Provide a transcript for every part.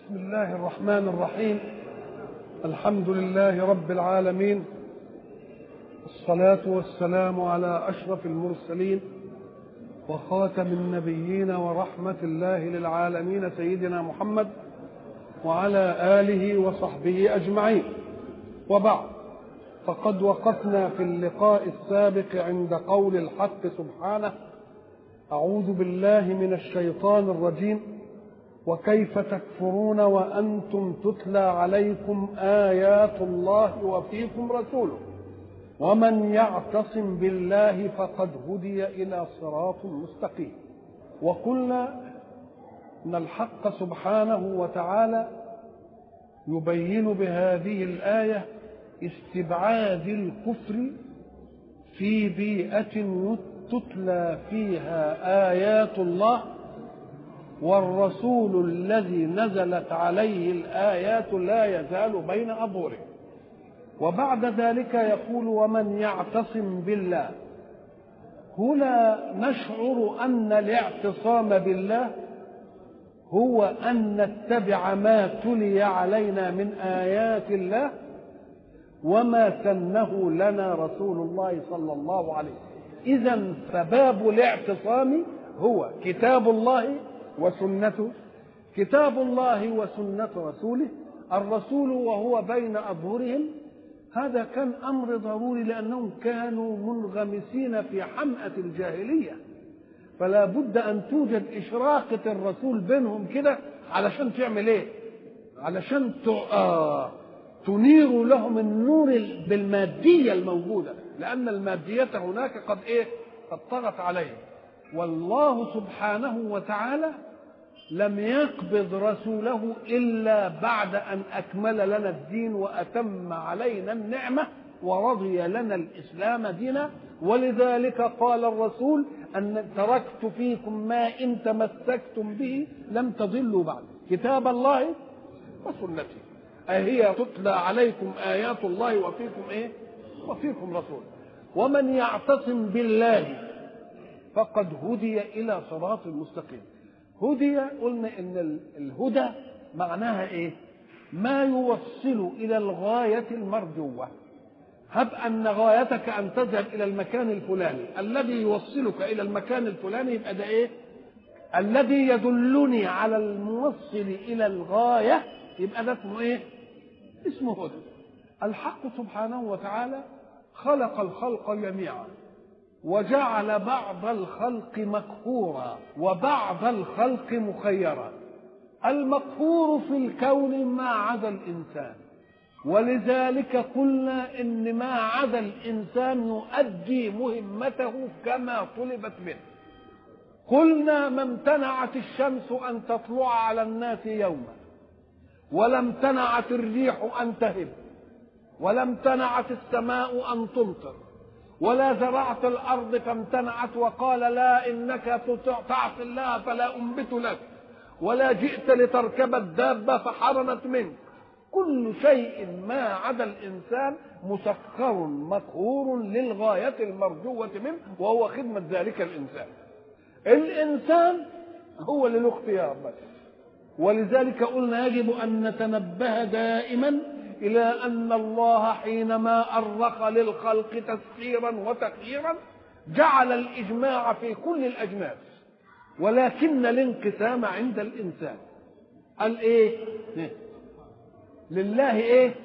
بسم الله الرحمن الرحيم الحمد لله رب العالمين الصلاة والسلام على أشرف المرسلين وخاتم النبيين ورحمة الله للعالمين سيدنا محمد وعلى آله وصحبه أجمعين وبعد فقد وقفنا في اللقاء السابق عند قول الحق سبحانه أعوذ بالله من الشيطان الرجيم وكيف تكفرون وأنتم تتلى عليكم آيات الله وفيكم رسوله ومن يعتصم بالله فقد هدي إلى صراط مستقيم وقلنا أن الحق سبحانه وتعالى يبين بهذه الآية استبعاد الكفر في بيئة تتلى فيها آيات الله والرسول الذي نزلت عليه الآيات لا يزال بين أظهره وبعد ذلك يقول ومن يعتصم بالله هنا نشعر أن الاعتصام بالله هو أن نتبع ما تلي علينا من آيات الله وما سنه لنا رسول الله صلى الله عليه وسلم إذا فباب الاعتصام هو كتاب الله وسنته كتاب الله وسنة رسوله الرسول وهو بين أظهرهم هذا كان أمر ضروري لأنهم كانوا منغمسين في حمأة الجاهلية فلا بد أن توجد إشراقة الرسول بينهم كده علشان تعمل إيه علشان آه تنير لهم النور بالمادية الموجودة لأن المادية هناك قد إيه قد طغت عليهم والله سبحانه وتعالى لم يقبض رسوله الا بعد ان اكمل لنا الدين واتم علينا النعمه ورضي لنا الاسلام دينا ولذلك قال الرسول ان تركت فيكم ما ان تمسكتم به لم تضلوا بعد كتاب الله وسنتي أهي تتلى عليكم آيات الله وفيكم إيه؟ وفيكم رسول ومن يعتصم بالله فقد هدي إلى صراط مستقيم هدي قلنا ان الهدى معناها ايه ما يوصل الى الغايه المرجوه هب ان غايتك ان تذهب الى المكان الفلاني الذي يوصلك الى المكان الفلاني يبقى ده ايه الذي يدلني على الموصل الى الغايه يبقى ده اسمه ايه اسمه هدى الحق سبحانه وتعالى خلق الخلق جميعا وجعل بعض الخلق مقهورا وبعض الخلق مخيرا المقهور في الكون ما عدا الانسان ولذلك قلنا ان ما عدا الانسان يؤدي مهمته كما طلبت منه قلنا ما امتنعت الشمس ان تطلع على الناس يوما ولا امتنعت الريح ان تهب ولا امتنعت السماء ان تمطر ولا زرعت الارض فامتنعت وقال لا انك تعصي الله فلا انبت لك ولا جئت لتركب الدابه فحرمت منك كل شيء ما عدا الانسان مسخر مقهور للغايه المرجوه منه وهو خدمه ذلك الانسان الانسان هو اللي له اختيار بس ولذلك قلنا يجب ان نتنبه دائما إلى أن الله حينما أرخ للخلق تسخيرا وتخييرا جعل الإجماع في كل الأجناس ولكن الانقسام عند الإنسان قال إيه؟ لله إيه؟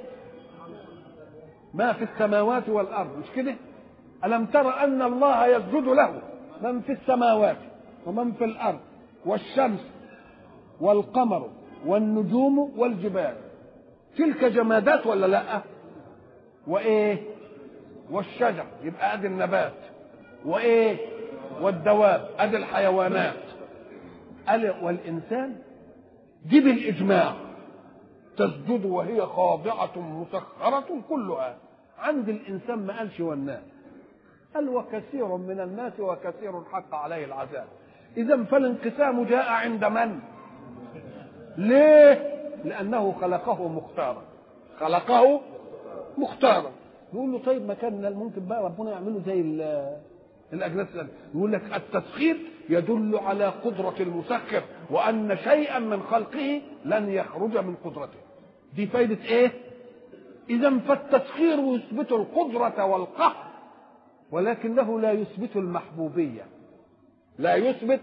ما في السماوات والأرض مش كده؟ ألم تر أن الله يسجد له من في السماوات ومن في الأرض والشمس والقمر والنجوم والجبال تلك جمادات ولا لا وايه والشجر يبقى ادي النبات وايه والدواب ادي الحيوانات قال والانسان دي بالاجماع تسجد وهي خاضعة مسخرة كلها عند الإنسان ما قالش والناس قال وكثير من الناس وكثير حق عليه العذاب إذا فالانقسام جاء عند من؟ ليه؟ لأنه خلقه مختارا خلقه مختارا يقول له طيب ما كان ممكن بقى ربنا يعمله زي الاجناس يقول لك التسخير يدل على قدرة المسخر وأن شيئا من خلقه لن يخرج من قدرته دي فايدة إيه؟ إذا فالتسخير يثبت القدرة والقهر ولكنه لا يثبت المحبوبية لا يثبت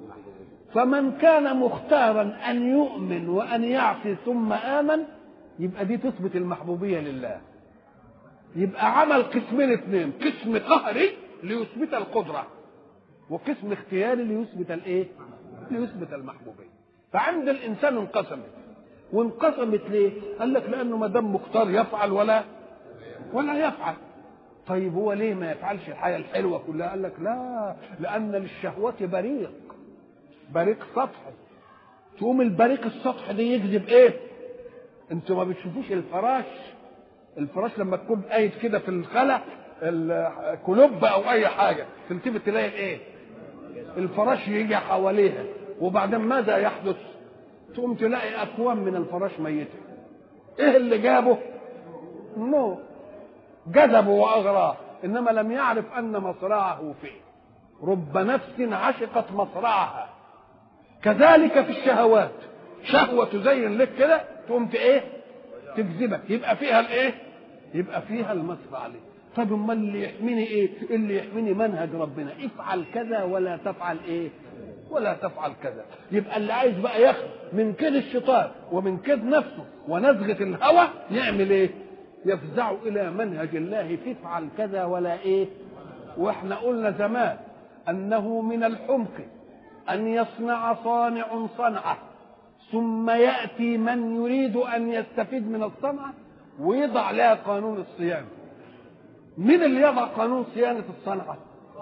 فمن كان مختارا أن يؤمن وأن يعصي ثم آمن يبقى دي تثبت المحبوبية لله يبقى عمل قسمين اثنين قسم قهري ليثبت القدرة وقسم اختياري ليثبت الايه ليثبت المحبوبية فعند الإنسان انقسمت وانقسمت ليه قال لك لأنه ما دام مختار يفعل ولا ولا يفعل طيب هو ليه ما يفعلش الحياة الحلوة كلها قال لك لا لأن للشهوة بريق بريق سطحي تقوم البريق السطحي ده يجذب ايه انتوا ما بتشوفوش الفراش الفراش لما تكون قايد كده في الخلا الكلوب او اي حاجه تلتفت تلاقي الايه الفراش يجي حواليها وبعدين ماذا يحدث تقوم تلاقي اكوام من الفراش ميته ايه اللي جابه نو جذبه واغراه انما لم يعرف ان مصرعه فيه رب نفس عشقت مصرعها كذلك في الشهوات شهوة تزين لك كده تقوم ايه تجذبك يبقى فيها الايه يبقى فيها المصر عليه طب امال اللي يحميني ايه اللي يحميني منهج ربنا افعل كذا ولا تفعل ايه ولا تفعل كذا يبقى اللي عايز بقى ياخد من كيد الشيطان ومن كيد نفسه ونزغه الهوى يعمل ايه يفزع الى منهج الله تفعل كذا ولا ايه واحنا قلنا زمان انه من الحمق ان يصنع صانع صنعه ثم ياتي من يريد ان يستفيد من الصنعه ويضع لها قانون الصيانه من اللي يضع قانون صيانه الصنعه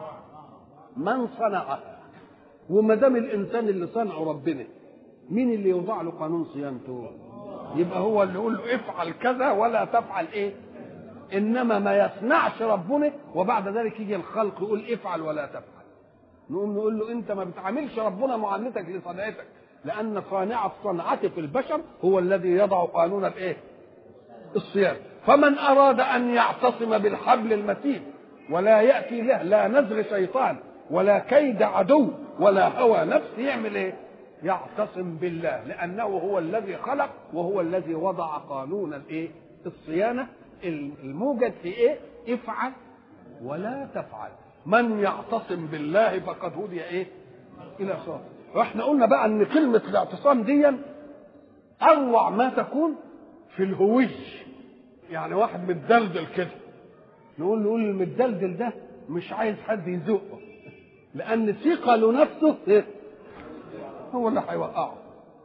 من صنعها وما دام الانسان اللي صنعه ربنا مين اللي يوضع له قانون صيانته يبقى هو اللي يقول له افعل كذا ولا تفعل ايه انما ما يصنعش ربنا وبعد ذلك يجي الخلق يقول افعل ولا تفعل نقوم نقول له انت ما بتعاملش ربنا معاملتك لصنعتك لان صانع الصنعه في البشر هو الذي يضع قانون الايه الصيانه فمن اراد ان يعتصم بالحبل المتين ولا ياتي له لا نزغ شيطان ولا كيد عدو ولا هوى نفس يعمل ايه يعتصم بالله لانه هو الذي خلق وهو الذي وضع قانون الايه الصيانه الموجد في ايه افعل ولا تفعل من يعتصم بالله فقد هدي ايه الى صراط واحنا قلنا بقى ان كلمه الاعتصام دي اروع ما تكون في الهوي يعني واحد متدلدل كده نقول نقول المتدلدل ده مش عايز حد يزقه لان ثقله نفسه إيه؟ هو اللي هيوقعه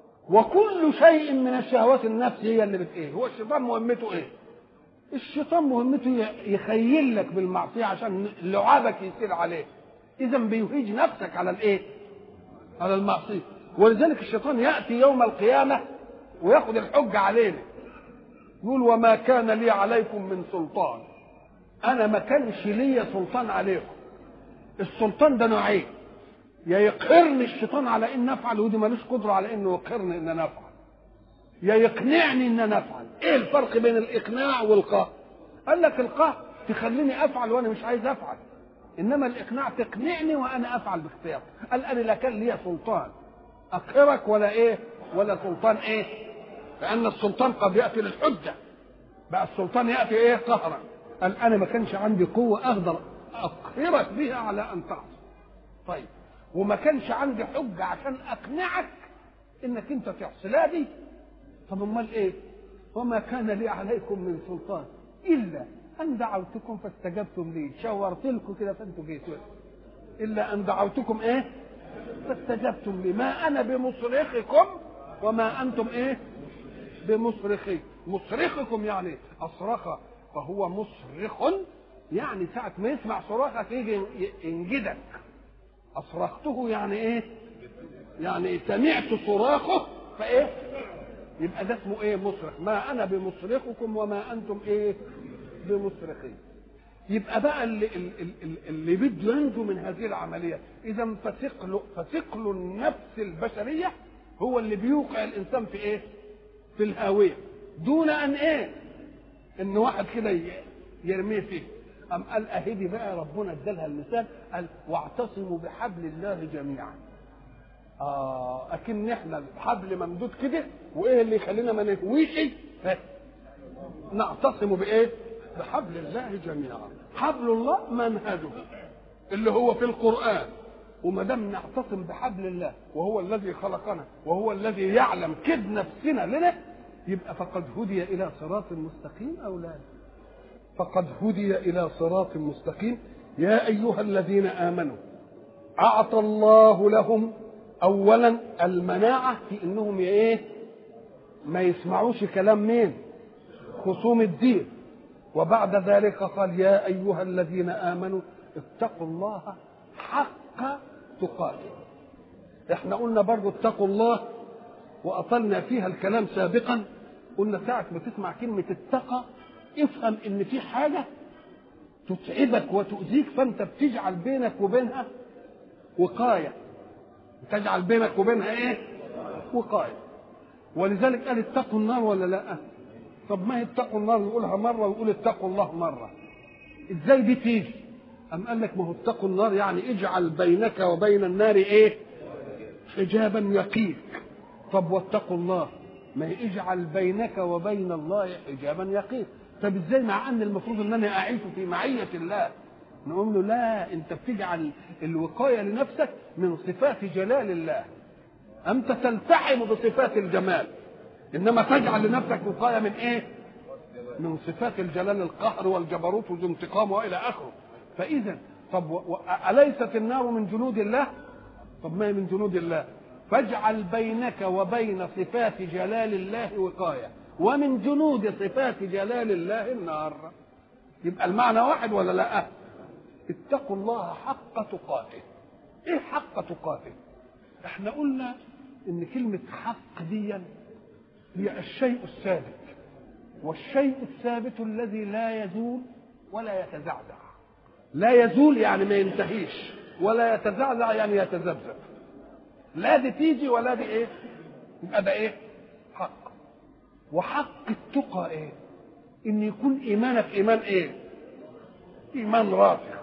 وكل شيء من الشهوات النفس هي اللي بت ايه هو الشيطان مهمته ايه الشيطان مهمته يخيل لك بالمعصيه عشان لعابك يسير عليه اذا بيهيج نفسك على الايه على المعصيه ولذلك الشيطان ياتي يوم القيامه وياخذ الحجه علينا يقول وما كان لي عليكم من سلطان انا ما كانش لي سلطان عليكم السلطان ده نوعين يا يقهرني الشيطان على ان افعل ودي ملوش قدره على انه يقهرني ان انا افعل يا يقنعني ان انا افعل ايه الفرق بين الاقناع والقهر قال لك القهر تخليني افعل وانا مش عايز افعل انما الاقناع تقنعني وانا افعل باختيار قال انا لا كان لي سلطان اقهرك ولا ايه ولا سلطان ايه لان السلطان قد ياتي للحجه بقى السلطان ياتي ايه قهرا قال انا ما كانش عندي قوه اقدر اقهرك بها على ان تعصي طيب وما كانش عندي حجه عشان اقنعك انك انت تعصي لا دي طب امال ايه وما كان لي عليكم من سلطان الا ان دعوتكم فاستجبتم لي شاورت لكم كده فانتوا جيتوا الا ان دعوتكم ايه فاستجبتم لي ما انا بمصرخكم وما انتم ايه بمصرخي مصرخكم يعني اصرخ فهو مصرخ يعني ساعة ما يسمع صراخك يجي ينجدك أصرخته يعني إيه؟ يعني سمعت صراخه فإيه؟ يبقى ده اسمه إيه؟ مصرخ ما أنا بمصرخكم وما أنتم إيه؟ بمصرخين يبقى بقى اللي اللي, اللي بده ينجو من هذه العملية إذا فثقل فثقل النفس البشرية هو اللي بيوقع الإنسان في إيه؟ في الهاوية دون أن إيه؟ إن واحد كده يرميه فيه أم قال أهدي بقى ربنا ادالها المثال قال واعتصموا بحبل الله جميعا آه أكن احنا الحبل ممدود كده وإيه اللي يخلينا ما نهويش نعتصم بإيه؟ بحبل الله جميعا حبل الله منهجه اللي هو في القرآن وما دام نعتصم بحبل الله وهو الذي خلقنا وهو الذي يعلم كد نفسنا لنا يبقى فقد هدي الى صراط مستقيم او لا فقد هدي الى صراط مستقيم يا ايها الذين امنوا اعطى الله لهم اولا المناعه في انهم ايه ما يسمعوش كلام مين خصوم الدين وبعد ذلك قال يا ايها الذين امنوا اتقوا الله حق تقاته احنا قلنا برضو اتقوا الله واطلنا فيها الكلام سابقا قلنا ساعة ما تسمع كلمة اتقى افهم ان في حاجة تتعبك وتؤذيك فانت بتجعل بينك وبينها وقاية تجعل بينك وبينها ايه وقاية ولذلك قال اتقوا النار ولا لا طب ما هي اتقوا النار يقولها مرة ويقول اتقوا الله مرة ازاي دي تيجي أم قال لك ما هو اتقوا النار يعني اجعل بينك وبين النار ايه حجابا يقيك طب واتقوا الله ما اجعل بينك وبين الله حجابا يقيك طب ازاي مع ان المفروض ان انا اعيش في معيه الله نقول له لا انت بتجعل الوقايه لنفسك من صفات جلال الله انت تلتحم بصفات الجمال انما تجعل لنفسك وقايه من ايه من صفات الجلال القهر والجبروت والانتقام والى اخره فاذا طب و... اليست النار من جنود الله طب ما هي من جنود الله فاجعل بينك وبين صفات جلال الله وقايه ومن جنود صفات جلال الله النار يبقى المعنى واحد ولا لا اتقوا الله حق تقاته ايه حق تقاته احنا قلنا ان كلمه حق دي هي الشيء الثابت والشيء الثابت الذي لا يزول ولا يتزعزع لا يزول يعني ما ينتهيش ولا يتزعزع يعني يتذبذب لا دي تيجي ولا دي ايه يبقى ده ايه حق وحق التقى ايه ان يكون ايمانك ايمان ايه ايمان راسخ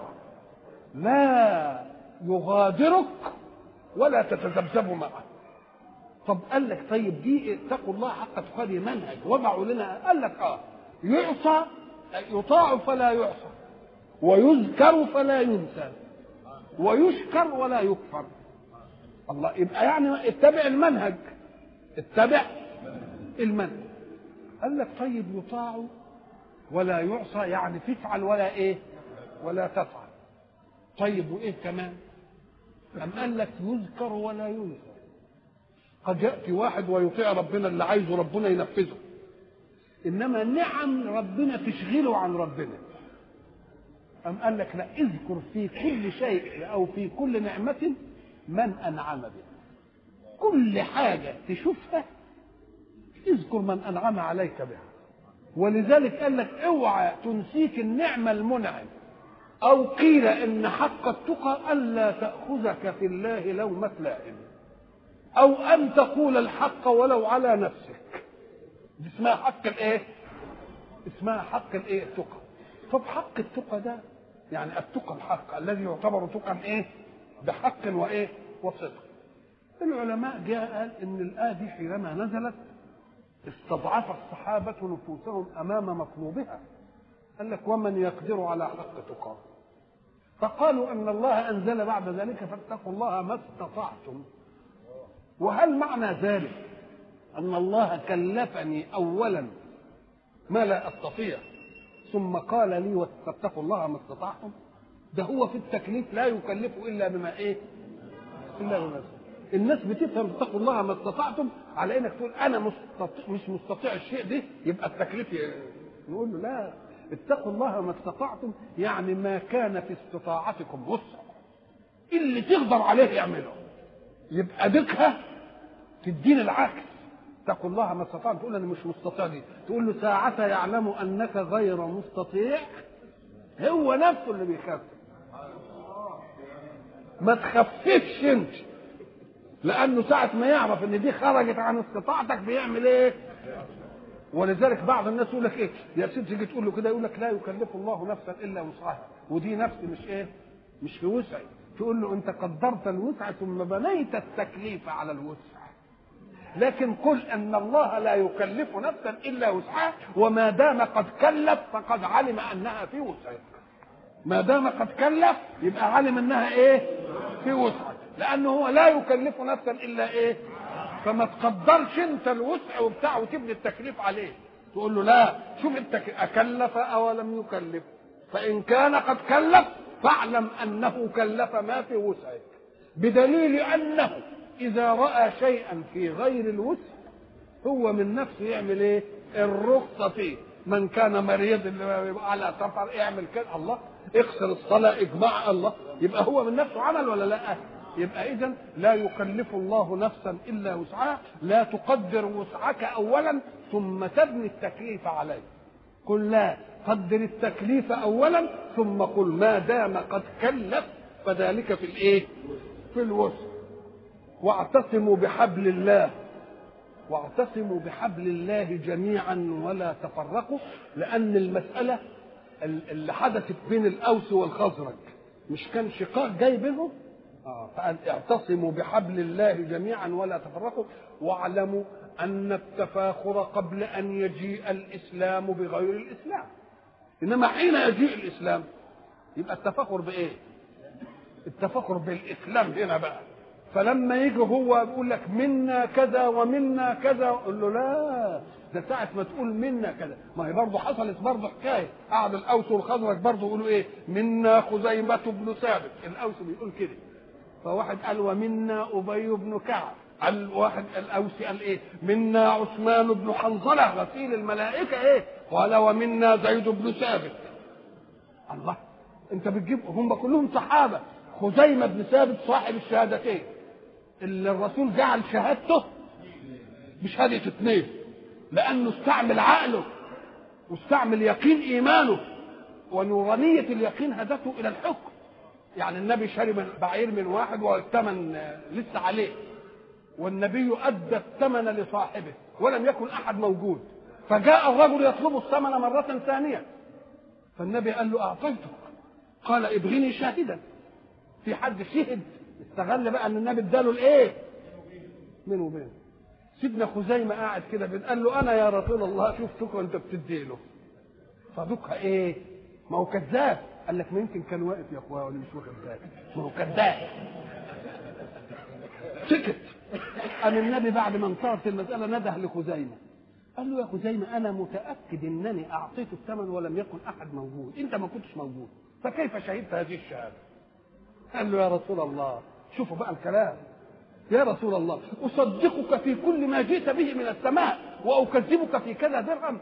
لا يغادرك ولا تتذبذب معه طب قال لك طيب دي اتقوا الله حق تقاته منهج وضعوا لنا قال لك اه يعصى يطاع فلا يعصى ويذكر فلا ينسى ويشكر ولا يكفر الله يبقى يعني اتبع المنهج اتبع المنهج قال لك طيب يطاع ولا يعصى يعني تفعل ولا ايه ولا تفعل طيب وايه كمان أم قال لك يذكر ولا ينذر قد يأتي واحد ويطيع ربنا اللي عايزه ربنا ينفذه إنما نعم ربنا تشغله عن ربنا أم قال لك لا اذكر في كل شيء أو في كل نعمة من أنعم بها كل حاجة تشوفها اذكر من أنعم عليك بها ولذلك قال لك اوعى تنسيك النعمة المنعم أو قيل إن حق التقى ألا تأخذك في الله لومة لائم أو أن تقول الحق ولو على نفسك دي اسمها حق الإيه؟ اسمها حق الإيه؟ التقى طب حق التقى ده يعني التقى الحق الذي يعتبر تقى إيه؟ بحق وإيه؟ وصدق العلماء جاء قال إن الآية دي حينما نزلت استضعف الصحابة نفوسهم أمام مطلوبها قال لك ومن يقدر على حق تقاه فقالوا ان الله انزل بعد ذلك فاتقوا الله ما استطعتم وهل معنى ذلك ان الله كلفني اولا ما لا استطيع ثم قال لي فاتقوا الله ما استطعتم ده هو في التكليف لا يكلف الا بما ايه الا بما الناس بتفهم اتقوا الله ما استطعتم على انك تقول انا مستطيع مش مستطيع الشيء ده يبقى التكليف نقول له لا اتقوا الله ما استطعتم يعني ما كان في استطاعتكم وسع اللي تقدر عليه اعمله يبقى دقها تديني العكس اتقوا الله ما استطعتم تقول انا مش مستطيع دي تقول له ساعة يعلم انك غير مستطيع هو نفسه اللي بيخفف ما تخففش انت لانه ساعة ما يعرف ان دي خرجت عن استطاعتك بيعمل ايه ولذلك بعض الناس يقول لك ايه يا سيدي تيجي تقول له كده يقول لك لا يكلف الله نفسا الا وسعها ودي نفس مش ايه مش في وسعي تقول له انت قدرت الوسع ثم بنيت التكليف على الوسع لكن قل ان الله لا يكلف نفسا الا وسعها وما دام قد كلف فقد علم انها في وسعك ما دام قد كلف يبقى علم انها ايه في وسعك لانه هو لا يكلف نفسا الا ايه فما تقدرش انت الوسع وبتاع وتبني التكليف عليه تقول له لا شوف انت اكلف او لم يكلف فان كان قد كلف فاعلم انه كلف ما في وسعك بدليل انه اذا راى شيئا في غير الوسع هو من نفسه يعمل ايه الرخصه فيه من كان مريض على سفر اعمل كده الله اقصر الصلاه اجماع الله يبقى هو من نفسه عمل ولا لا يبقى اذا لا يكلف الله نفسا الا وسعها لا تقدر وسعك اولا ثم تبني التكليف عليه قل لا قدر التكليف اولا ثم قل ما دام قد كلف فذلك في الايه في الوسع واعتصموا بحبل الله واعتصموا بحبل الله جميعا ولا تفرقوا لان المساله اللي حدثت بين الاوس والخزرج مش كان شقاق جاي بينهم آه فقال اعتصموا بحبل الله جميعا ولا تفرقوا واعلموا ان التفاخر قبل ان يجيء الاسلام بغير الاسلام انما حين يجيء الاسلام يبقى التفاخر بايه التفاخر بالاسلام هنا بقى فلما يجي هو يقول لك منا كذا ومنا كذا قول له لا ده ساعة ما تقول منا كذا ما هي برضه حصلت برضه حكاية قعد الأوس والخزرج برضه يقولوا إيه منا خزيمة بن ثابت الأوس بيقول كده فواحد قال ومنا أبي بن كعب قال واحد الأوسي قال إيه منا عثمان بن حنظلة غسيل الملائكة إيه قال ومنا زيد بن ثابت الله أنت بتجيب هم كلهم صحابة خزيمة بن ثابت صاحب الشهادتين اللي الرسول جعل شهادته بشهادة اثنين لأنه استعمل عقله واستعمل يقين إيمانه ونورانية اليقين هدته إلى الحكم يعني النبي شرب بعير من واحد والثمن لسه عليه والنبي أدى الثمن لصاحبه ولم يكن أحد موجود فجاء الرجل يطلب الثمن مرة ثانية فالنبي قال له أعطيتك قال ابغني شاهدا في حد شهد استغل بقى ان النبي اداله الايه من وبين سيدنا خزيمه قاعد كده قال له انا يا رسول الله شفتك وانت بتديله صدقها ايه ما هو كذاب قال لك ما يمكن كان واقف يا اخويا ولا مش واخد بالك ما هو كذاب سكت قام النبي بعد ما انتهت المساله نده لخزيمه قال له يا خزيمه انا متاكد انني اعطيت الثمن ولم يكن احد موجود انت ما كنتش موجود فكيف شهدت هذه الشهاده قال له يا رسول الله شوفوا بقى الكلام يا رسول الله أصدقك في كل ما جئت به من السماء وأكذبك في كذا درهم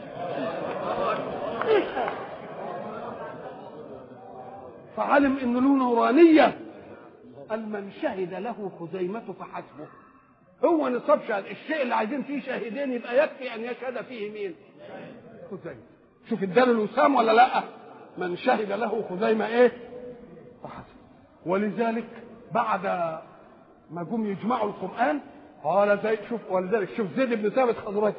فعلم ان له نورانيه قال من شهد له خزيمة فحسبه هو نصاب شهد الشيء اللي عايزين فيه شاهدين يبقى يكفي ان يشهد فيه مين خزيمة شوف اداله الوسام ولا لا من شهد له خزيمة ايه فحسبه ولذلك بعد ما جم يجمعوا القرآن قال زي شوف ولذلك شوف زيد بن ثابت خضرته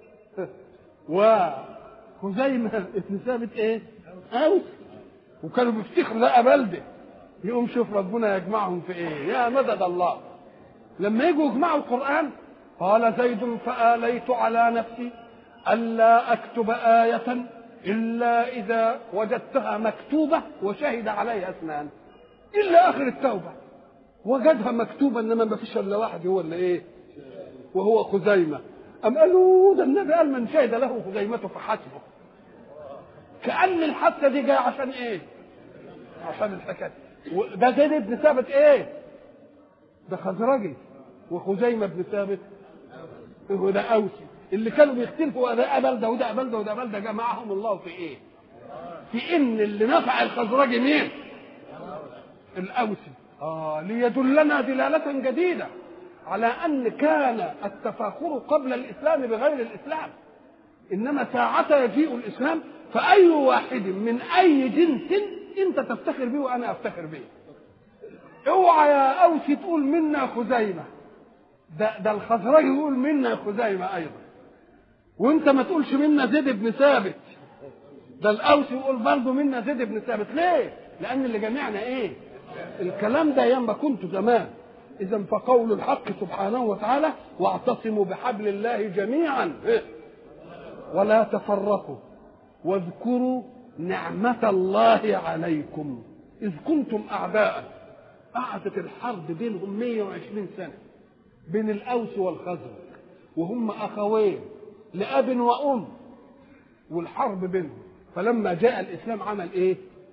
وخزيمة بن ثابت ايه؟ أوس وكانوا بيفتخروا ده بلده يقوم شوف ربنا يجمعهم في ايه؟ يا مدد الله لما يجوا يجمعوا القرآن قال زيد فآليت على نفسي ألا أكتب آية إلا إذا وجدتها مكتوبة وشهد عليها اثنان الا اخر التوبه وجدها مكتوبه انما ما فيش الا واحد هو اللي ايه وهو خزيمه ام قالوا ده النبي قال من شهد له خزيمه فحسبه كان الحادثه دي جايه عشان ايه عشان الحكايه ده زيد بن ثابت ايه ده خزرجي وخزيمه بن ثابت هو ده اوسي اللي كانوا بيختلفوا ده قبل ده وده قبل ده وده قبل ده جمعهم الله في ايه في ان اللي نفع الخزرجي مين الأوسي آه ليدلنا دلالة جديدة على أن كان التفاخر قبل الإسلام بغير الإسلام إنما ساعة يجيء الإسلام فأي واحد من أي جنس أنت تفتخر به وأنا أفتخر به اوعى يا أوسي تقول منا خزيمة ده, ده الخزرج يقول منا خزيمة أيضا وانت ما تقولش منا زيد بن ثابت ده الاوس يقول برضه منا زيد بن ثابت ليه لان اللي جمعنا ايه الكلام ده ايام ما كنت زمان اذا فقول الحق سبحانه وتعالى واعتصموا بحبل الله جميعا إيه؟ ولا تفرقوا واذكروا نعمة الله عليكم إذ كنتم أعداء قعدت الحرب بينهم 120 سنة بين الأوس والخزرج وهم أخوين لأب وأم والحرب بينهم فلما جاء الإسلام عمل إيه؟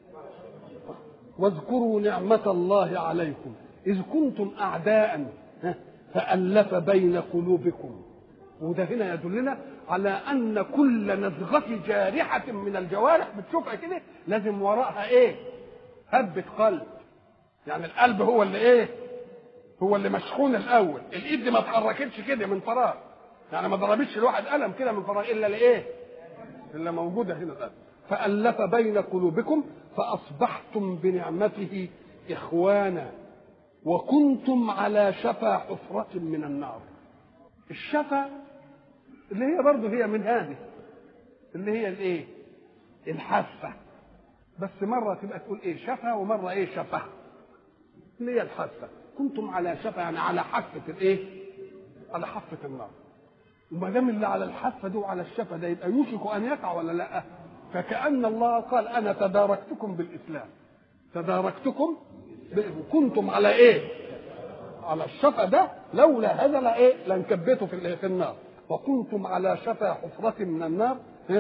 واذكروا نعمة الله عليكم إذ كنتم أعداء فألف بين قلوبكم وده هنا يدلنا على أن كل نزغة جارحة من الجوارح بتشوفها كده لازم وراءها إيه؟ هبة قلب يعني القلب هو اللي إيه؟ هو اللي مشحون الأول الإيد ما اتحركتش كده من فراغ يعني ما ضربتش الواحد قلم كده من فراغ إلا لإيه؟ إلا موجودة هنا القلب فألف بين قلوبكم فأصبحتم بنعمته إخوانا وكنتم على شفا حفرة من النار الشفا اللي هي برضه هي من هذه اللي هي الايه الحافة بس مرة تبقى تقول ايه شفا ومرة ايه شفا اللي هي الحافة كنتم على شفا يعني على حافة الايه على حافة النار وما دام اللي على الحافة دي وعلى الشفا ده يبقى يوشك ان يقع ولا لا فكأن الله قال انا تداركتكم بالاسلام تداركتكم كنتم على ايه على الشفا ده لولا هذا لا ايه لانكبيته في في النار وكنتم على شفا حفرة من النار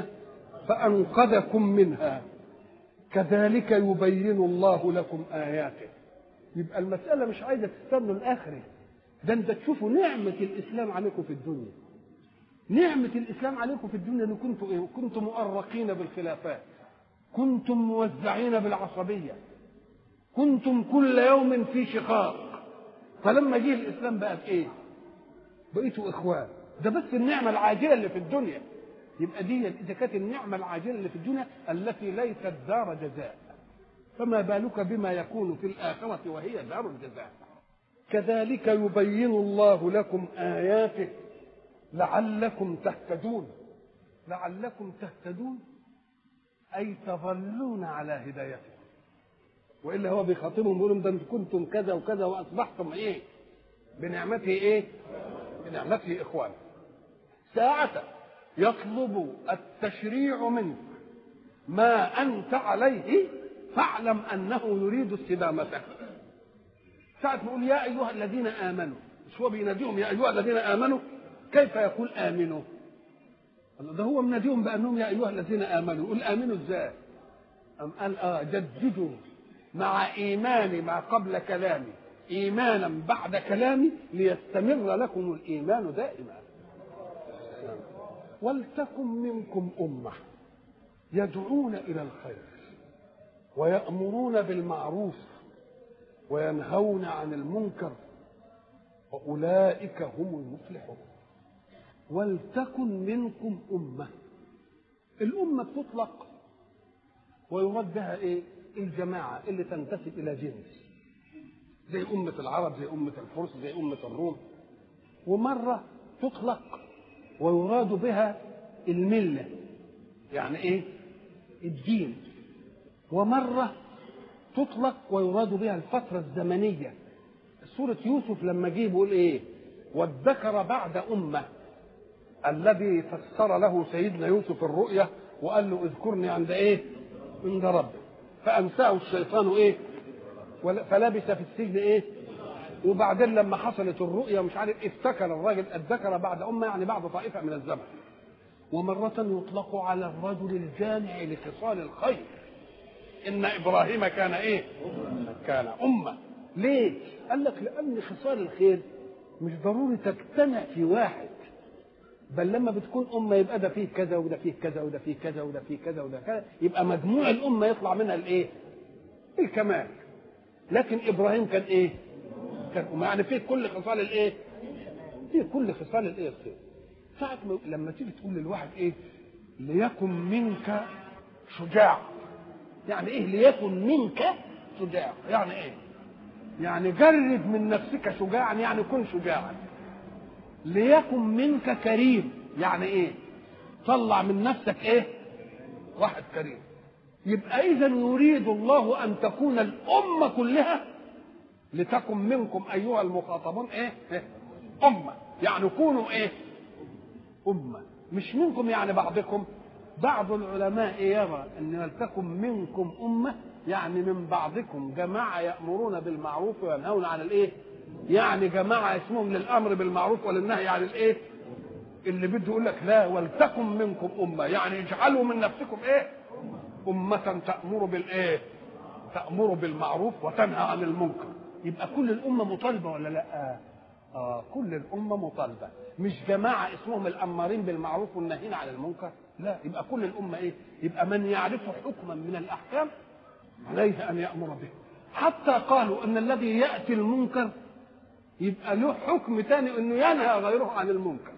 فأنقذكم منها كذلك يبين الله لكم آياته يبقى المسألة مش عايزة تستنوا الآخرة ده أنت تشوفوا نعمة الإسلام عليكم في الدنيا نعمة الإسلام عليكم في الدنيا أن كنتم إيه؟ كنتم مؤرقين بالخلافات كنتم موزعين بالعصبية كنتم كل يوم في شقاق فلما جه الإسلام بقى بإيه؟ بقيتوا إخوان ده بس النعمة العاجلة اللي في الدنيا يبقى دي إذا كانت النعمة العاجلة اللي في الدنيا التي ليست دار جزاء فما بالك بما يكون في الآخرة وهي دار الجزاء كذلك يبين الله لكم آياته لعلكم تهتدون لعلكم تهتدون أي تظلون على هدايته والا هو بيخاطبهم بيقول لهم ده انتم كنتم كذا وكذا واصبحتم ايه؟ بنعمته ايه؟ بنعمته اخوانا. ساعة يطلب التشريع منك ما انت عليه فاعلم انه يريد استدامتك. ساعة يقول يا ايها الذين امنوا مش هو بيناديهم يا ايها الذين امنوا كيف يقول امنوا؟ ده هو مناديهم بانهم يا ايها الذين امنوا يقول امنوا ازاي؟ أم قال اه جددوا مع إيمان ما قبل كلامي إيمانا بعد كلامي ليستمر لكم الإيمان دائما ولتكن منكم أمة يدعون إلى الخير ويأمرون بالمعروف وينهون عن المنكر وأولئك هم المفلحون ولتكن منكم أمة الأمة بتطلق ويراد بها إيه؟ الجماعة اللي تنتسب إلى جنس زي أمة العرب زي أمة الفرس زي أمة الروم ومرة تطلق ويراد بها الملة يعني إيه الدين ومرة تطلق ويراد بها الفترة الزمنية سورة يوسف لما جه بيقول إيه وادكر بعد أمة الذي فسر له سيدنا يوسف الرؤيا وقال له اذكرني عند إيه عند ربك فأنساه الشيطان إيه فلبث في السجن إيه وبعدين لما حصلت الرؤيا مش عارف افتكر الراجل الذكر بعد أمة يعني بعد طائفة من الزمن ومرة يطلق على الرجل الجامع لخصال الخير إن إبراهيم كان إيه كان أمة ليه قال لك لأن خصال الخير مش ضروري تجتمع في واحد بل لما بتكون أمة يبقى ده فيه كذا وده فيه كذا وده فيه كذا وده فيه كذا وده كذا يبقى مجموع الأمة يطلع منها الإيه؟ الكمال لكن إبراهيم كان إيه؟ كان أمة يعني فيه كل خصال الإيه؟ فيه كل خصال الإيه الخير ساعة لما تيجي تقول للواحد إيه؟ ليكن منك شجاع يعني إيه ليكن منك شجاع يعني إيه؟ يعني جرد من نفسك شجاعا يعني كن شجاعا ليكن منك كريم يعني ايه طلع من نفسك ايه واحد كريم يبقى اذا يريد الله ان تكون الامه كلها لتكن منكم ايها المخاطبون ايه, إيه؟ امه يعني كونوا ايه امه مش منكم يعني بعضكم بعض العلماء يرى ان لتكن منكم امه يعني من بعضكم جماعه يامرون بالمعروف وينهون عن الايه يعني جماعه اسمهم للامر بالمعروف وللنهي عن الايه اللي بده يقول لك لا ولتكن منكم امه يعني اجعلوا من نفسكم ايه امه تامر بالايه تامر بالمعروف وتنهى عن المنكر يبقى كل الامه مطالبه ولا لا آه كل الامه مطالبه مش جماعه اسمهم الامارين بالمعروف والناهين عن المنكر لا يبقى كل الامه ايه يبقى من يعرف حكما من الاحكام عليه ان يامر به حتى قالوا ان الذي ياتي المنكر يبقى له حكم ثاني انه ينهى غيره عن المنكر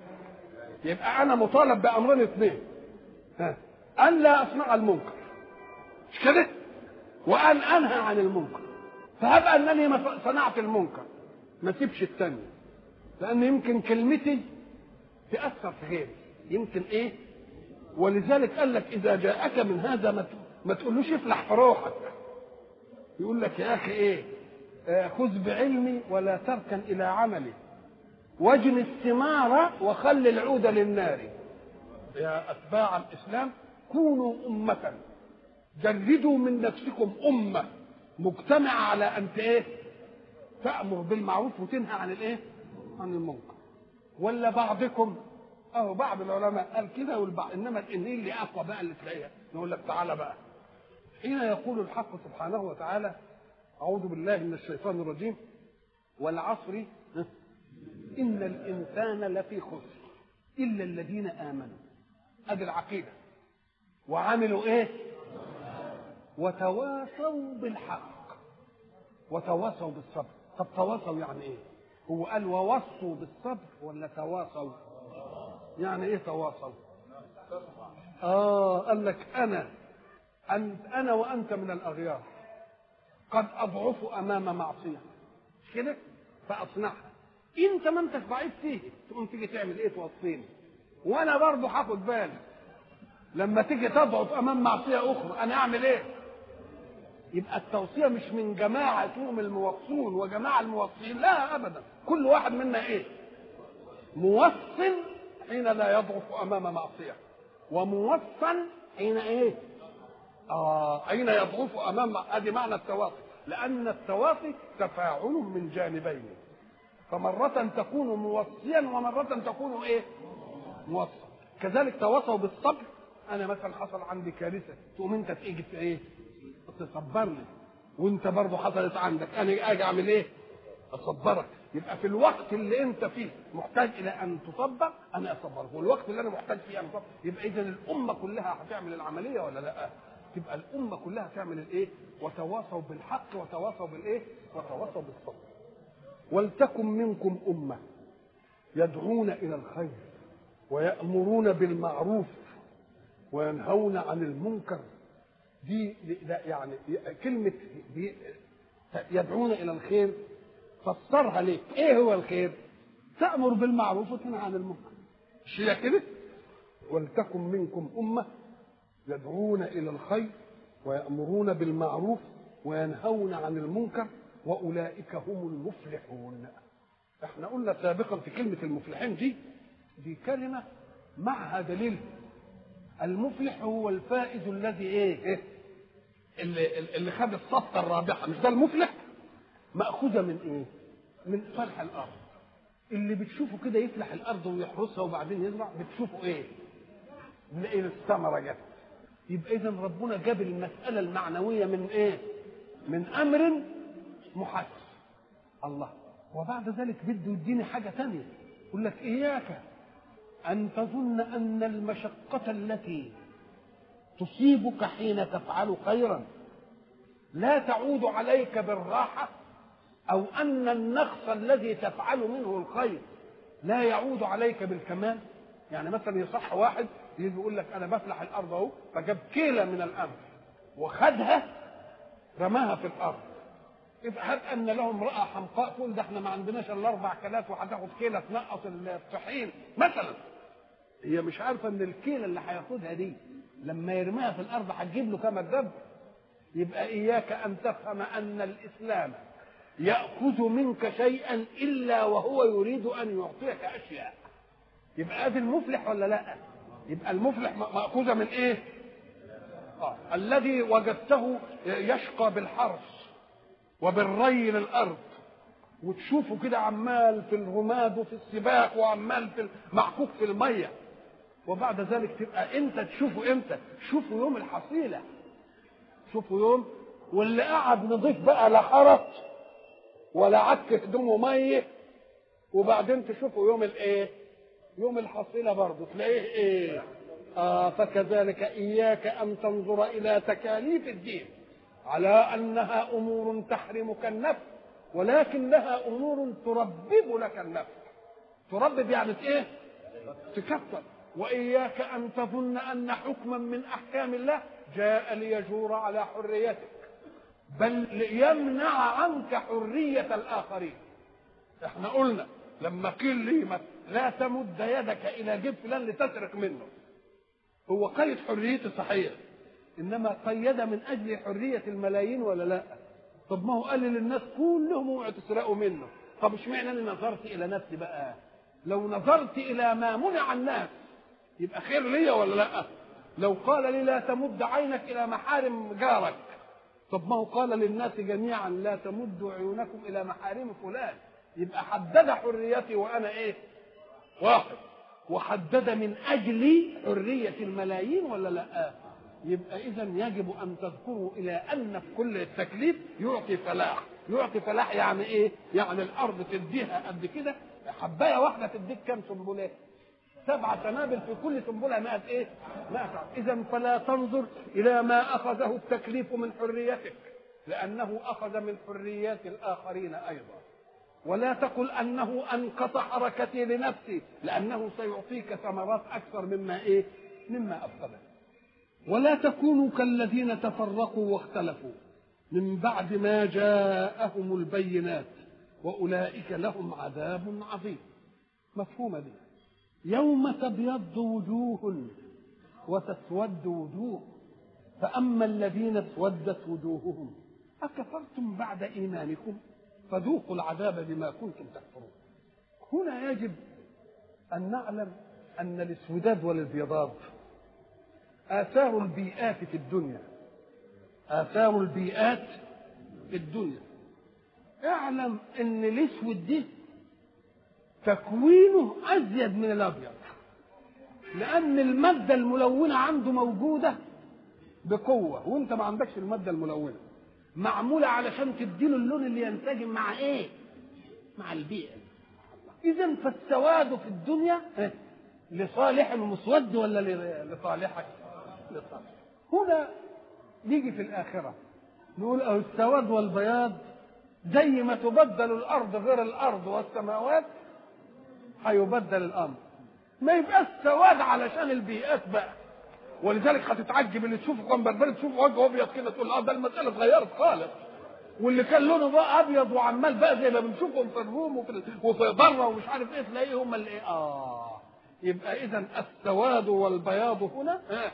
يبقى انا مطالب بامرين اثنين ها ان لا اصنع المنكر مش كده وان انهى عن المنكر فهب انني ما صنعت المنكر ما سيبش الثانيه لان يمكن كلمتي تاثر في غيري يمكن ايه ولذلك قال لك اذا جاءك من هذا ما ما تقولوش افلح في روحك يقول لك يا اخي ايه آه خذ بعلمي ولا تركن الى عملي واجن الثمار وخل العود للنار يا اتباع الاسلام كونوا امه جردوا من نفسكم امه مجتمعه على ان ايه تامر بالمعروف وتنهى عن الايه عن المنكر ولا بعضكم اهو بعض العلماء قال كده والبعض انما الانين اللي اقوى بقى اللي تلاقيها نقول لك تعالى بقى حين يقول الحق سبحانه وتعالى اعوذ بالله من الشيطان الرجيم والعصر ان الانسان لفي خسر الا الذين امنوا ادي العقيده وعملوا ايه وتواصوا بالحق وتواصوا بالصبر طب تواصوا يعني ايه هو قال ووصوا بالصبر ولا تواصوا يعني ايه تواصوا اه قال لك انا أن انا وانت من الاغيار قد اضعف امام معصيه مش كده فاصنعها انت ما انتش ضعيف فيه تقوم تيجي تعمل ايه توصيني وانا برضه هاخد بالي لما تيجي تضعف امام معصيه اخرى انا اعمل ايه يبقى التوصيه مش من جماعه اسمهم الموصون وجماعه الموصين لا ابدا كل واحد منا ايه موصل حين لا يضعف امام معصيه وموصل حين ايه اه حين يضعف امام ادي معنى التواصي لان التواصي تفاعل من جانبين فمرة تكون موصيا ومرة تكون ايه؟ موصى كذلك تواصوا بالصبر انا مثلا حصل عندي كارثة تقوم انت تيجي في ايه؟ تصبرني وانت برضه حصلت عندك انا اجي اعمل ايه؟ اصبرك يبقى في الوقت اللي انت فيه محتاج الى ان تصبر انا اصبرك والوقت اللي انا محتاج فيه ان اصبر يبقى اذا الامه كلها هتعمل العمليه ولا لا؟ تبقى الامه كلها تعمل الايه؟ وتواصوا بالحق وتواصوا بالايه؟ وتواصوا بالصبر. ولتكن منكم امه يدعون الى الخير ويامرون بالمعروف وينهون عن المنكر دي يعني كلمه دي يدعون الى الخير فسرها ليه ايه هو الخير تامر بالمعروف وتنهى عن المنكر مش هي كده ولتكن منكم امه يدعون الى الخير ويامرون بالمعروف وينهون عن المنكر واولئك هم المفلحون احنا قلنا سابقا في كلمه المفلحين دي دي كلمه معها دليل المفلح هو الفائز الذي ايه, إيه؟ اللي اللي خد الصفقه الرابحه مش ده المفلح ماخوذه من ايه من فلح الارض اللي بتشوفه كده يفلح الارض ويحرسها وبعدين يزرع بتشوفه ايه نلاقي الثمره جت يبقى اذا ربنا جاب المساله المعنويه من ايه من امر محس الله وبعد ذلك بده يديني حاجه ثانيه يقول لك اياك ان تظن ان المشقه التي تصيبك حين تفعل خيرا لا تعود عليك بالراحه او ان النقص الذي تفعل منه الخير لا يعود عليك بالكمال يعني مثلا يصح واحد يجي يقول لك انا بفلح الارض اهو فجاب كيله من الامر وخدها رماها في الارض افحث ان له امراه حمقاء تقول ده احنا ما عندناش الا اربع كلات وهتاخد كيله تنقص الطحين مثلا هي مش عارفه ان الكيله اللي هياخدها دي لما يرميها في الارض هتجيب له كام الدب يبقى اياك ان تفهم ان الاسلام ياخذ منك شيئا الا وهو يريد ان يعطيك اشياء يبقى ادي المفلح ولا لا يبقى المفلح ماخوذه من ايه آه. الذي وجدته يشقى بالحرث وبالري للارض وتشوفه كده عمال في الرماد وفي السباق وعمال في معكوك في الميه وبعد ذلك تبقى امتى تشوفه امتى تشوفه يوم الحصيله شوفوا يوم واللي قعد نضيف بقى لا حرط ولا عك هدومه ميه وبعدين تشوفوا يوم الايه يوم الحصيله برضه تلاقيه ايه آه فكذلك اياك ان تنظر الى تكاليف الدين على انها امور تحرمك النفس ولكنها امور تربب لك النفس تربب يعني ايه تكفر واياك ان تظن ان حكما من احكام الله جاء ليجور على حريتك بل ليمنع عنك حريه الاخرين احنا قلنا لما قيل لي لا تمد يدك الى جيب فلان لتسرق منه هو قيد حريتي صحيح انما قيد من اجل حريه الملايين ولا لا طب ما هو قال للناس كلهم اوعوا تسرقوا منه طب اشمعنى انا نظرت الى نفسي بقى لو نظرت الى ما منع الناس يبقى خير ليا ولا لا لو قال لي لا تمد عينك الى محارم جارك طب ما هو قال للناس جميعا لا تمدوا عيونكم الى محارم فلان يبقى حدد حريتي وانا ايه واحد وحدد من اجل حريه الملايين ولا لا يبقى اذا يجب ان تذكروا الى ان في كل التكليف يعطي فلاح يعطي فلاح يعني ايه يعني الارض تديها قد كده حبايه واحده تديك كام سنبله سبع سنابل في كل سنبله 100 ايه 100 اذا فلا تنظر الى ما اخذه التكليف من حريتك لانه اخذ من حريات الاخرين ايضا ولا تقل انه انقص حركتي لنفسي لانه سيعطيك ثمرات اكثر مما ايه مما افقده ولا تكونوا كالذين تفرقوا واختلفوا من بعد ما جاءهم البينات واولئك لهم عذاب عظيم مفهومه دي يوم تبيض وجوه وتسود وجوه فاما الذين اسودت وجوههم اكفرتم بعد ايمانكم فذوقوا العذاب بما كنتم تكفرون هنا يجب ان نعلم ان الاسوداد والابيضاد آثار البيئات في الدنيا آثار البيئات في الدنيا اعلم ان الاسود ده تكوينه ازيد من الابيض لان الماده الملونه عنده موجوده بقوه وانت ما عندكش الماده الملونه معموله علشان تديله اللون اللي ينسجم مع ايه مع البيئه اذا فالسواد في الدنيا لصالح المسود ولا لصالحك لصالح هنا نيجي في الآخرة نقول أو السواد والبياض زي ما تبدل الأرض غير الأرض والسماوات هيبدل الأمر ما يبقاش سواد علشان البيئات بقى ولذلك هتتعجب اللي تشوفه كان بربري تشوف وجهه ابيض كده تقول اه ده المساله اتغيرت خالص واللي كان لونه بقى ابيض وعمال بقى زي ما بنشوفهم في الروم وفي وفي بره ومش عارف ايه تلاقيه هم اللي ايه اه يبقى اذا السواد والبياض هنا آه.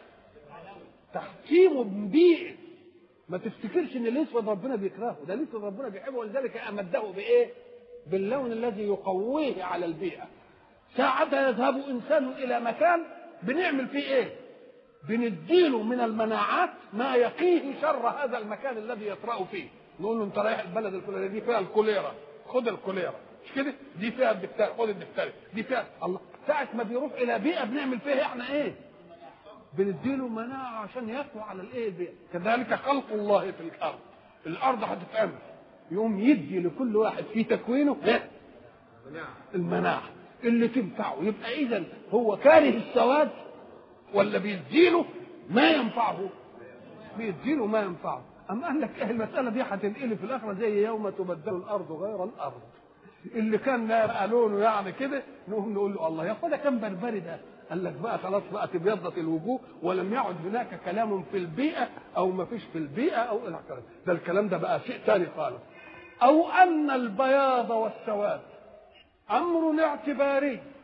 تحكيم بيئي ما تفتكرش ان الاسود ربنا بيكرهه ده الاسود ربنا بيحبه ولذلك امده بايه باللون الذي يقويه على البيئه ساعتها يذهب انسان الى مكان بنعمل فيه ايه بنديله من المناعات ما يقيه شر هذا المكان الذي يطرأ فيه نقول له انت رايح البلد الفلانيه دي فيها الكوليرا خد الكوليرا مش كده دي فيها الدفتر خد الدفتر دي فيها الله ساعه ما بيروح الى بيئه بنعمل فيها احنا ايه بنديله مناعة عشان يقوى على الايه دي كذلك خلق الله في الارض الارض هتتعمل يقوم يدي لكل واحد في تكوينه المناعة اللي تنفعه يبقى اذا هو كاره السواد ولا بيديله ما ينفعه بيديله ما ينفعه أما قال لك إيه المسألة دي هتنقلب في الآخرة زي يوم تبدل الأرض غير الأرض اللي كان بقى لونه يعني كده نقوم نقول له الله يا اخويا ده كان بربري ده قال لك بقى خلاص بقى تبيضت الوجوه ولم يعد هناك كلام في البيئه او ما فيش في البيئه او الى اخره ده الكلام ده بقى شيء ثاني خالص او ان البياض والسواد امر اعتباري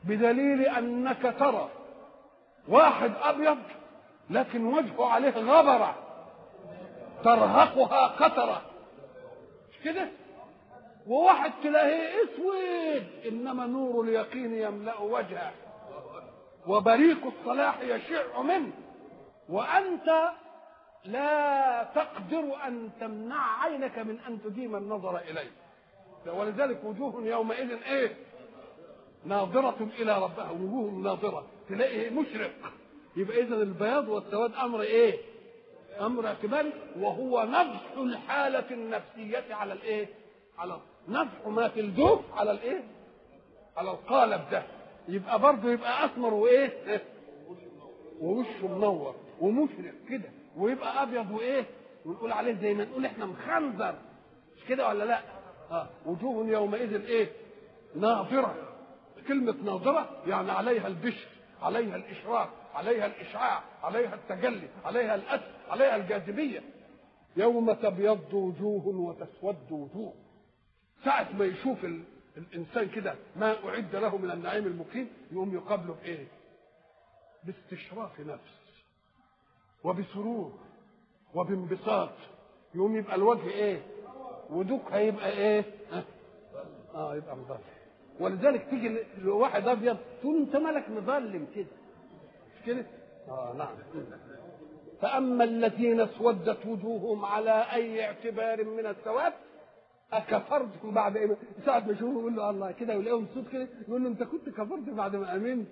بدليل انك ترى واحد ابيض لكن وجهه عليه غبره ترهقها قطره مش كده وواحد تلاقيه اسود انما نور اليقين يملا وجهه وبريق الصلاح يشع منه وانت لا تقدر ان تمنع عينك من ان تديم النظر اليه ولذلك وجوه يومئذ ايه ناظرة إلى ربها وجوه ناظرة تلاقيه مشرق يبقى إذا البياض والسواد أمر إيه؟ أمر اعتباري وهو نفح الحالة النفسية على الإيه؟ على نفح ما في الجوف على الإيه؟ على القالب ده يبقى برضه يبقى أسمر وإيه؟ ووشه منور ومشرق كده ويبقى أبيض وإيه؟ ونقول عليه زي ما نقول إحنا مخنزر مش كده ولا لا؟ آه وجوه يومئذ إيه؟ ناظرة كلمة ناظرة يعني عليها البشر عليها الإشراق عليها الإشعاع عليها التجلي عليها الأسر عليها الجاذبية يوم تبيض وجوه وتسود وجوه ساعة ما يشوف ال... الإنسان كده ما أعد له من النعيم المقيم يقوم يقابله بإيه؟ باستشراف نفس وبسرور وبانبساط يقوم يبقى الوجه إيه؟ ودوك هيبقى إيه؟ اه يبقى مضلم ولذلك تيجي لواحد ابيض تقول انت مالك مظلم كده مش كده؟ اه نعم فاما الذين اسودت وجوههم على اي اعتبار من السواد اكفرتم بعد إيه؟ ساعة ما يشوفوا يقول له الله كده ويلاقيهم صوت كده يقول له انت كنت كفرت بعد ما امنت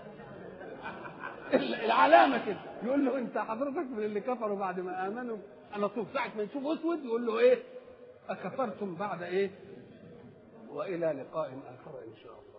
العلامة كده يقول له انت حضرتك من اللي كفروا بعد ما امنوا انا طول ساعة ما يشوف اسود يقول له ايه؟ اكفرتم بعد ايه؟ والى لقاء اخر ان شاء الله